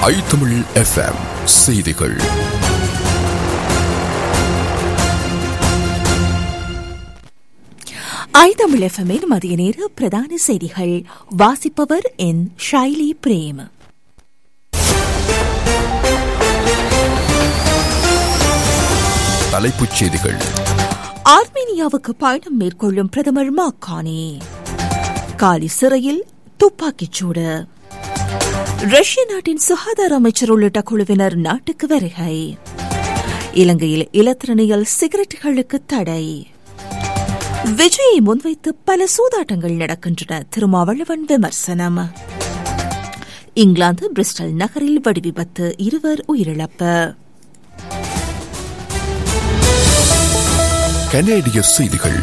ஐ Tamil FM செய்திகள் ஐ தமிழ் எஃப்எம்மின் மதிய நேர பிரதான செய்திகள் வாசிப்பவர் என் ஷைலி பிரேம் தலைப்புச் செய்திகள் ஆர்மேனியாவுக்கு பயணம் மேற்கொள்ளும் பிரதமர் மாக்கானி காலி சிறையில் துப்பாக்கிச் சூடு ரஷ்ய நாட்டின் சுகாதார அமைச்சர் உள்ளிட்ட குழுவினர் நாட்டுக்கு வருகை இலங்கையில் இலத்திரனியல் சிகரெட்டுகளுக்கு தடை விஜயை முன்வைத்து பல சூதாட்டங்கள் நடக்கின்றன திருமாவளவன் விமர்சனம் இங்கிலாந்து பிரிஸ்டல் நகரில் வெடி விபத்து இருவர் உயிரிழப்பு கனேடிய செய்திகள்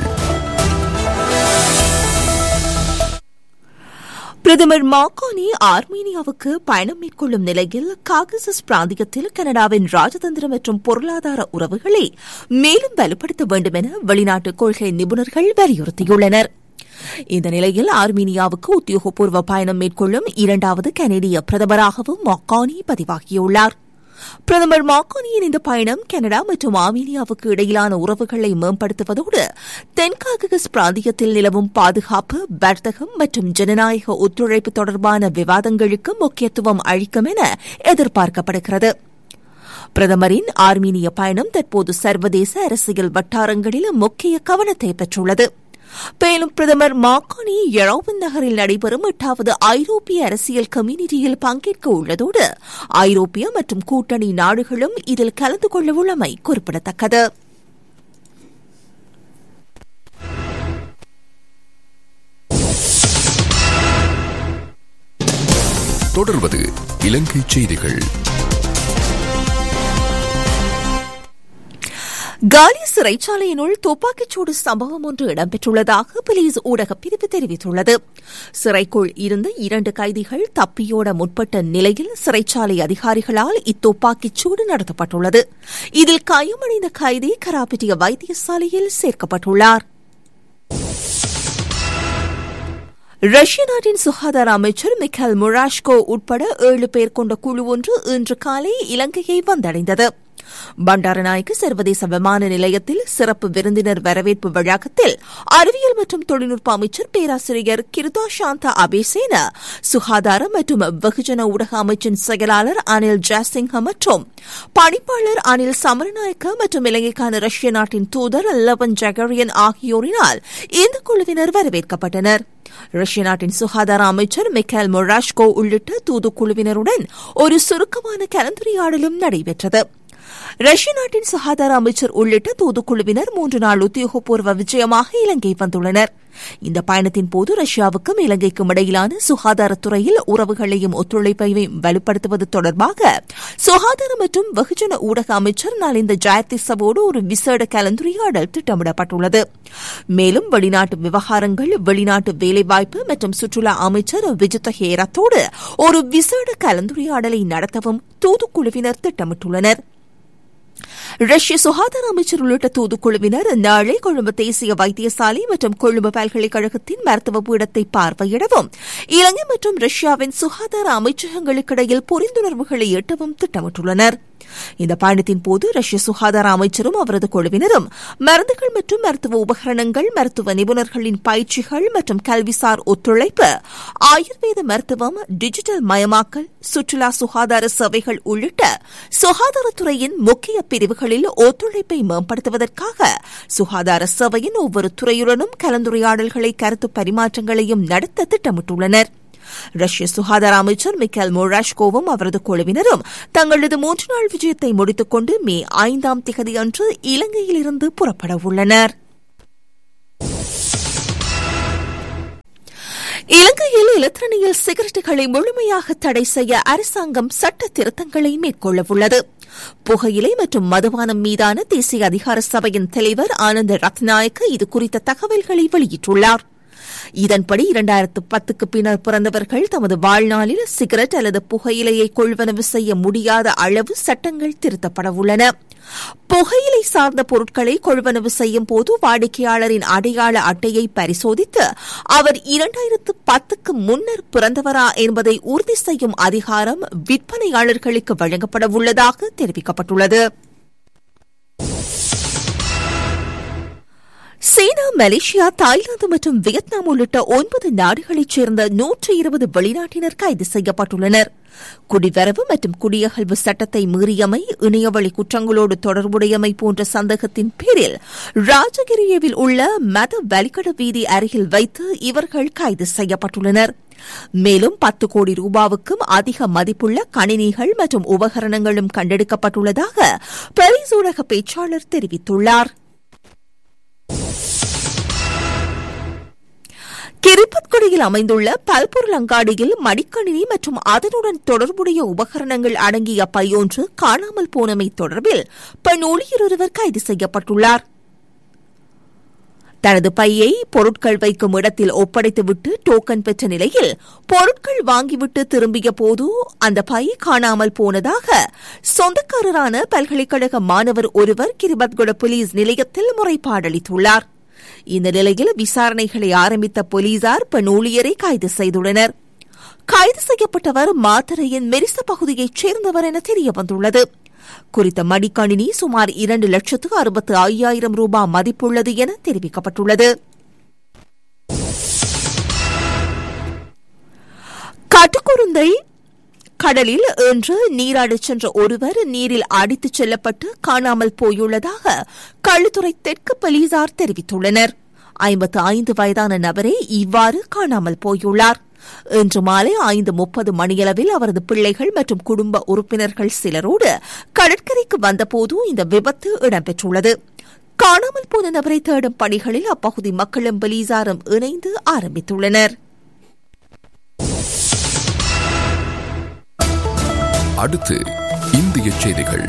பிரதமர் மாக்கானி ஆர்மீனியாவுக்கு பயணம் மேற்கொள்ளும் நிலையில் காகசஸ் பிராந்தியத்தில் கனடாவின் ராஜதந்திர மற்றும் பொருளாதார உறவுகளை மேலும் வலுப்படுத்த வேண்டும் என வெளிநாட்டு கொள்கை நிபுணர்கள் வலியுறுத்தியுள்ளனர் இந்த நிலையில் ஆர்மீனியாவுக்கு உத்தியோகபூர்வ பயணம் மேற்கொள்ளும் இரண்டாவது கனேடிய பிரதமராகவும் மாக்கானி பதிவாகியுள்ளார் பிரதமர் மாக்கானியின் இந்த பயணம் கனடா மற்றும் ஆர்மீனியாவுக்கு இடையிலான உறவுகளை மேம்படுத்துவதோடு தென்காகஸ் பிராந்தியத்தில் நிலவும் பாதுகாப்பு வர்த்தகம் மற்றும் ஜனநாயக ஒத்துழைப்பு தொடர்பான விவாதங்களுக்கு முக்கியத்துவம் அளிக்கும் என எதிர்பார்க்கப்படுகிறது பிரதமரின் ஆர்மீனிய பயணம் தற்போது சர்வதேச அரசியல் வட்டாரங்களில் முக்கிய கவனத்தை பெற்றுள்ளது மேலும் பிரதமர் மாக்கானி எரோவன் நகரில் நடைபெறும் எட்டாவது ஐரோப்பிய அரசியல் கம்யூனிட்டியில் பங்கேற்க உள்ளதோடு ஐரோப்பிய மற்றும் கூட்டணி நாடுகளும் இதில் கலந்து கொள்ள உள்ளமை குறிப்பிடத்தக்கது தொடர்வது இலங்கை செய்திகள் காலி சிறைச்சாலையினுள் துப்பாக்கிச்சூடு சம்பவம் ஒன்று இடம்பெற்றுள்ளதாக போலீஸ் ஊடகப் பிரிவு தெரிவித்துள்ளது சிறைக்குள் இருந்த இரண்டு கைதிகள் தப்பியோட முற்பட்ட நிலையில் சிறைச்சாலை அதிகாரிகளால் இத்துப்பாக்கிச்சூடு நடத்தப்பட்டுள்ளது இதில் காயமடைந்த கைதி கராப்பிட்டிய வைத்தியசாலையில் சேர்க்கப்பட்டுள்ளார் ரஷ்ய நாட்டின் சுகாதார அமைச்சர் மிக்கேல் முராஷ்கோ உட்பட ஏழு பேர் கொண்ட குழு ஒன்று இன்று காலை இலங்கையை வந்தடைந்தது பண்டாரநாயக்கு சர்வதேச விமான நிலையத்தில் சிறப்பு விருந்தினர் வரவேற்பு வளாகத்தில் அறிவியல் மற்றும் தொழில்நுட்ப அமைச்சர் பேராசிரியர் கிருதா சாந்தா அபேசேன சுகாதார மற்றும் வெகுஜன ஊடக அமைச்சின் செயலாளர் அனில் ஜாசிங்ஹ மற்றும் பணிப்பாளர் அனில் சமரநாயக்க மற்றும் இலங்கைக்கான ரஷ்ய நாட்டின் தூதர் லவன் ஜகரியன் ஆகியோரினால் இந்த குழுவினர் வரவேற்கப்பட்டனர் ரஷ்ய நாட்டின் சுகாதார அமைச்சர் மிக்கேல் மொராஷ்கோ உள்ளிட்ட தூதுக்குழுவினருடன் ஒரு சுருக்கமான கலந்துரையாடலும் நடைபெற்றது ரஷ்ய நாட்டின் சுகாதார அமைச்சர் உள்ளிட்ட தூதுக்குழுவினர் மூன்று நாள் உத்தியோகபூர்வ விஜயமாக இலங்கை வந்துள்ளனர் இந்த பயணத்தின் போது ரஷ்யாவுக்கும் இலங்கைக்கும் இடையிலான சுகாதாரத்துறையில் உறவுகளையும் ஒத்துழைப்பையும் வலுப்படுத்துவது தொடர்பாக சுகாதார மற்றும் வெகுஜன ஊடக அமைச்சர் நலிந்த ஜெயதிசவோடு ஒரு விசேட கலந்துரையாடல் திட்டமிடப்பட்டுள்ளது மேலும் வெளிநாட்டு விவகாரங்கள் வெளிநாட்டு வேலைவாய்ப்பு மற்றும் சுற்றுலா அமைச்சர் விஜித ஹேரத்தோடு ஒரு விசேட கலந்துரையாடலை நடத்தவும் தூதுக்குழுவினர் திட்டமிட்டுள்ளனர் ரஷ்ய சுகாதார அமைச்சர் உள்ளிட்ட தூதுக்குழுவினர் நாளை கொழும்பு தேசிய வைத்தியசாலை மற்றும் கொழும்பு பல்கலைக்கழகத்தின் மருத்துவ பீடத்தை பார்வையிடவும் இலங்கை மற்றும் ரஷ்யாவின் சுகாதார அமைச்சகங்களுக்கிடையில் புரிந்துணர்வுகளை எட்டவும் திட்டமிட்டுள்ளனர் இந்த பயணத்தின் போது ரஷ்ய சுகாதார அமைச்சரும் அவரது குழுவினரும் மருந்துகள் மற்றும் மருத்துவ உபகரணங்கள் மருத்துவ நிபுணர்களின் பயிற்சிகள் மற்றும் கல்விசார் ஒத்துழைப்பு ஆயுர்வேத மருத்துவம் டிஜிட்டல் மயமாக்கல் சுற்றுலா சுகாதார சேவைகள் உள்ளிட்ட சுகாதாரத்துறையின் முக்கிய பிரிவுகளில் ஒத்துழைப்பை மேம்படுத்துவதற்காக சுகாதார சேவையின் ஒவ்வொரு துறையுடனும் கலந்துரையாடல்களை கருத்து பரிமாற்றங்களையும் நடத்த திட்டமிட்டுள்ளனர் ரஷ்ய சுகாதார அமைச்சர் மிக்கேல் மொராஷ்கோவும் அவரது குழுவினரும் தங்களது மூன்று நாள் விஜயத்தை முடித்துக் கொண்டு மே ஐந்தாம் திகதி அன்று இலங்கையிலிருந்து புறப்பட உள்ளனர் இலங்கையில் இலத்திரனியல் சிகரெட்டுகளை முழுமையாக தடை செய்ய அரசாங்கம் சட்ட திருத்தங்களை மேற்கொள்ளவுள்ளது புகையிலை மற்றும் மதுபானம் மீதான தேசிய அதிகார சபையின் தலைவர் ஆனந்த ரத்நாயக்க இது குறித்த தகவல்களை வெளியிட்டுள்ளார் இதன்படி இரண்டாயிரத்து பத்துக்கு பின்னர் பிறந்தவர்கள் தமது வாழ்நாளில் சிகரெட் அல்லது புகையிலையை கொள்வனவு செய்ய முடியாத அளவு சட்டங்கள் திருத்தப்பட உள்ளன புகையிலை சார்ந்த பொருட்களை கொள்வனவு செய்யும் போது வாடிக்கையாளரின் அடையாள அட்டையை பரிசோதித்து அவர் இரண்டாயிரத்து பத்துக்கு முன்னர் பிறந்தவரா என்பதை உறுதி செய்யும் அதிகாரம் விற்பனையாளர்களுக்கு வழங்கப்பட உள்ளதாக தெரிவிக்கப்பட்டுள்ளது சீனா மலேசியா தாய்லாந்து மற்றும் வியட்நாம் உள்ளிட்ட ஒன்பது நாடுகளைச் சேர்ந்த நூற்று இருபது வெளிநாட்டினர் கைது செய்யப்பட்டுள்ளனர் குடிவரவு மற்றும் குடியகழ்வு சட்டத்தை மீறியமை இணையவழி குற்றங்களோடு தொடர்புடையமை போன்ற சந்தேகத்தின் பேரில் ராஜகிரியவில் உள்ள மத வலிகட வீதி அருகில் வைத்து இவர்கள் கைது செய்யப்பட்டுள்ளனர் மேலும் பத்து கோடி ரூபாவுக்கும் அதிக மதிப்புள்ள கணினிகள் மற்றும் உபகரணங்களும் கண்டெடுக்கப்பட்டுள்ளதாக பாரிஸ் ஊடக பேச்சாளர் தெரிவித்துள்ளார் கிரிப்பத்குடியில் அமைந்துள்ள பல்பொருள் அங்காடியில் மடிக்கணினி மற்றும் அதனுடன் தொடர்புடைய உபகரணங்கள் அடங்கிய பையொன்று காணாமல் போனமை தொடர்பில் பெண் ஊழியர் ஒருவர் கைது செய்யப்பட்டுள்ளார் தனது பையை பொருட்கள் வைக்கும் இடத்தில் ஒப்படைத்துவிட்டு டோக்கன் பெற்ற நிலையில் பொருட்கள் வாங்கிவிட்டு திரும்பிய போது அந்த பை காணாமல் போனதாக சொந்தக்காரரான பல்கலைக்கழக மாணவர் ஒருவர் கிரிபத்குட போலீஸ் நிலையத்தில் முறைப்பாடளித்துள்ளார் இந்த நிலையில் விசாரணைகளை ஆரம்பித்த போலீசார் பெண் ஊழியரை கைது செய்துள்ளனர் கைது செய்யப்பட்டவர் மாத்தரையின் மெரிச பகுதியைச் சேர்ந்தவர் என தெரியவந்துள்ளது குறித்த மடிக்கணினி சுமார் இரண்டு லட்சத்து அறுபத்து ஐயாயிரம் ரூபாய் மதிப்புள்ளது என தெரிவிக்கப்பட்டுள்ளது கட்டுக்குருந்தை கடலில் இன்று நீராடச் சென்ற ஒருவர் நீரில் அடித்துச் செல்லப்பட்டு காணாமல் போயுள்ளதாக களுத்துறை தெற்கு போலீசார் தெரிவித்துள்ளனர் ஐம்பத்து ஐந்து வயதான நபரே இவ்வாறு காணாமல் போயுள்ளார் இன்று மாலை ஐந்து முப்பது மணியளவில் அவரது பிள்ளைகள் மற்றும் குடும்ப உறுப்பினர்கள் சிலரோடு கடற்கரைக்கு வந்தபோது இந்த விபத்து இடம்பெற்றுள்ளது காணாமல் போன நபரை தேடும் பணிகளில் அப்பகுதி மக்களும் போலீசாரும் இணைந்து ஆரம்பித்துள்ளனர் அடுத்து இந்திய செய்திகள்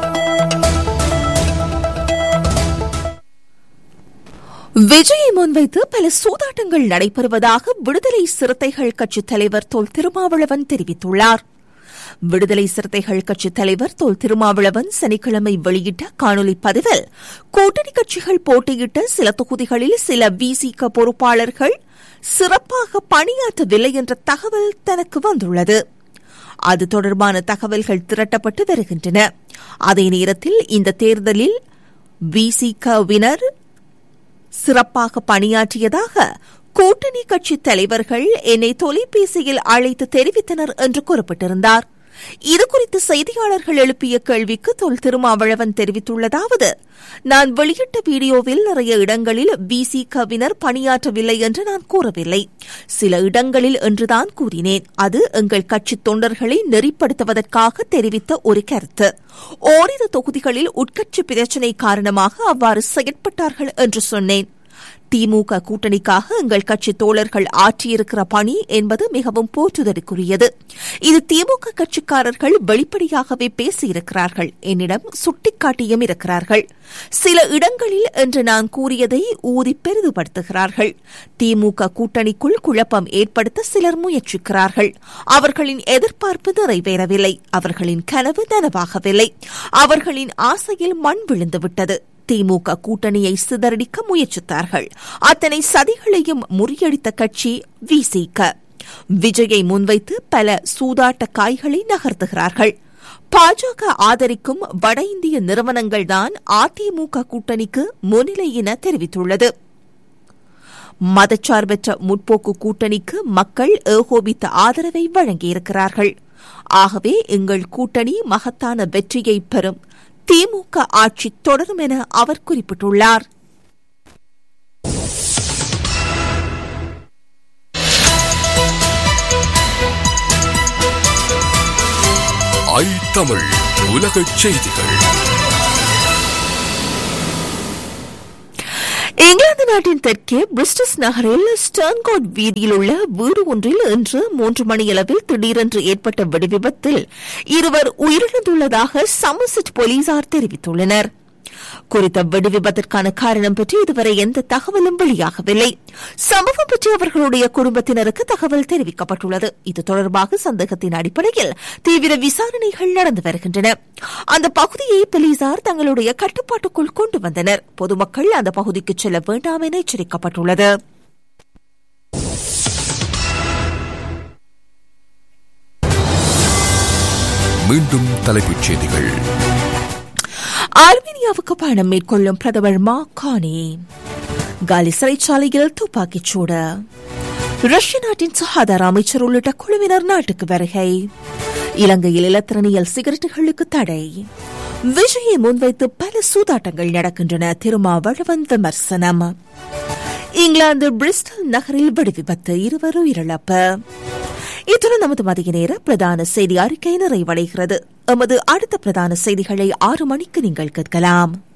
விஜயை முன்வைத்து பல சூதாட்டங்கள் நடைபெறுவதாக விடுதலை சிறுத்தைகள் கட்சித் தலைவர் தொல் திருமாவளவன் தெரிவித்துள்ளார் விடுதலை சிறுத்தைகள் கட்சித் தலைவர் தொல் திருமாவளவன் சனிக்கிழமை வெளியிட்ட காணொலி பதிவில் கூட்டணி கட்சிகள் போட்டியிட்ட சில தொகுதிகளில் சில விசிக பொறுப்பாளர்கள் சிறப்பாக பணியாற்றவில்லை என்ற தகவல் தனக்கு வந்துள்ளது அது தொடர்பான தகவல்கள் திரட்டப்பட்டு வருகின்றன அதே நேரத்தில் இந்த தேர்தலில் விசிகவினர் சிறப்பாக பணியாற்றியதாக கூட்டணி கட்சி தலைவர்கள் என்னை தொலைபேசியில் அழைத்து தெரிவித்தனர் என்று குறிப்பிட்டிருந்தார் இதுகுறித்து செய்தியாளர்கள் எழுப்பிய கேள்விக்கு தொல் திருமாவளவன் தெரிவித்துள்ளதாவது நான் வெளியிட்ட வீடியோவில் நிறைய இடங்களில் விசிகவினர் பணியாற்றவில்லை என்று நான் கூறவில்லை சில இடங்களில் என்றுதான் கூறினேன் அது எங்கள் கட்சி தொண்டர்களை நெறிப்படுத்துவதற்காக தெரிவித்த ஒரு கருத்து ஓரிரு தொகுதிகளில் உட்கட்சி பிரச்சினை காரணமாக அவ்வாறு செயற்பட்டார்கள் என்று சொன்னேன் திமுக கூட்டணிக்காக எங்கள் கட்சி தோழர்கள் ஆற்றியிருக்கிற பணி என்பது மிகவும் போற்றுதலுக்குரியது இது திமுக கட்சிக்காரர்கள் வெளிப்படையாகவே பேசியிருக்கிறார்கள் என்னிடம் சுட்டிக்காட்டியும் இருக்கிறார்கள் சில இடங்களில் என்று நான் கூறியதை ஊதி பெரிதுபடுத்துகிறார்கள் திமுக கூட்டணிக்குள் குழப்பம் ஏற்படுத்த சிலர் முயற்சிக்கிறார்கள் அவர்களின் எதிர்பார்ப்பு நிறைவேறவில்லை அவர்களின் கனவு நனவாகவில்லை அவர்களின் ஆசையில் மண் விழுந்துவிட்டது திமுக கூட்டணியை சிதறடிக்க முயற்சித்தார்கள் அத்தனை சதிகளையும் முறியடித்த கட்சி விசிக விஜயை முன்வைத்து பல சூதாட்ட காய்களை நகர்த்துகிறார்கள் பாஜக ஆதரிக்கும் வட இந்திய நிறுவனங்கள்தான் அதிமுக கூட்டணிக்கு முன்னிலை என தெரிவித்துள்ளது மதச்சார்பற்ற முற்போக்கு கூட்டணிக்கு மக்கள் ஏகோபித்த ஆதரவை வழங்கியிருக்கிறார்கள் ஆகவே எங்கள் கூட்டணி மகத்தான வெற்றியை பெறும் திமுக ஆட்சி தொடரும் என அவர் குறிப்பிட்டுள்ளார் ஐ தமிழ் உலகச் செய்திகள் இங்கிலாந்து நாட்டின் தெற்கே பிரிஸ்டஸ் நகரில் ஸ்டர்ன்கோட் வீதியில் உள்ள வீடு ஒன்றில் இன்று மூன்று மணியளவில் திடீரென்று ஏற்பட்ட வெடிவிபத்தில் இருவர் உயிரிழந்துள்ளதாக சமர்செட் போலீசார் தெரிவித்துள்ளனர் குறித்த வெடி விபத்திற்கான காரணம் பற்றி இதுவரை எந்த தகவலும் வெளியாகவில்லை சம்பவம் பற்றி அவர்களுடைய குடும்பத்தினருக்கு தகவல் தெரிவிக்கப்பட்டுள்ளது இது தொடர்பாக சந்தேகத்தின் அடிப்படையில் தீவிர விசாரணைகள் நடந்து வருகின்றன அந்த பகுதியை போலீசார் தங்களுடைய கட்டுப்பாட்டுக்குள் கொண்டு வந்தனர் பொதுமக்கள் அந்த பகுதிக்கு செல்ல வேண்டாம் என எச்சரிக்கப்பட்டுள்ளது மீண்டும் தலைப்புச் செய்திகள் ஆர்மீனியாவுக்கு பயணம் மேற்கொள்ளும் பிரதமர் மா கானி காலி சிறைச்சாலையில் துப்பாக்கிச் சூடு ரஷ்ய நாட்டின் சுகாதார அமைச்சர் உள்ளிட்ட குழுவினர் நாட்டுக்கு வருகை இலங்கையில் இலத்திரனியல் சிகரெட்டுகளுக்கு தடை விஜயை முன்வைத்து பல சூதாட்டங்கள் நடக்கின்றன திருமாவளவன் விமர்சனம் இங்கிலாந்து பிரிஸ்டல் நகரில் வெடி விபத்து இருவர் உயிரிழப்பு இத்துடன் நமது மதிய நேர பிரதான செய்தி அறிக்கை நிறைவடைகிறது எமது அடுத்த பிரதான செய்திகளை ஆறு மணிக்கு நீங்கள் கேட்கலாம்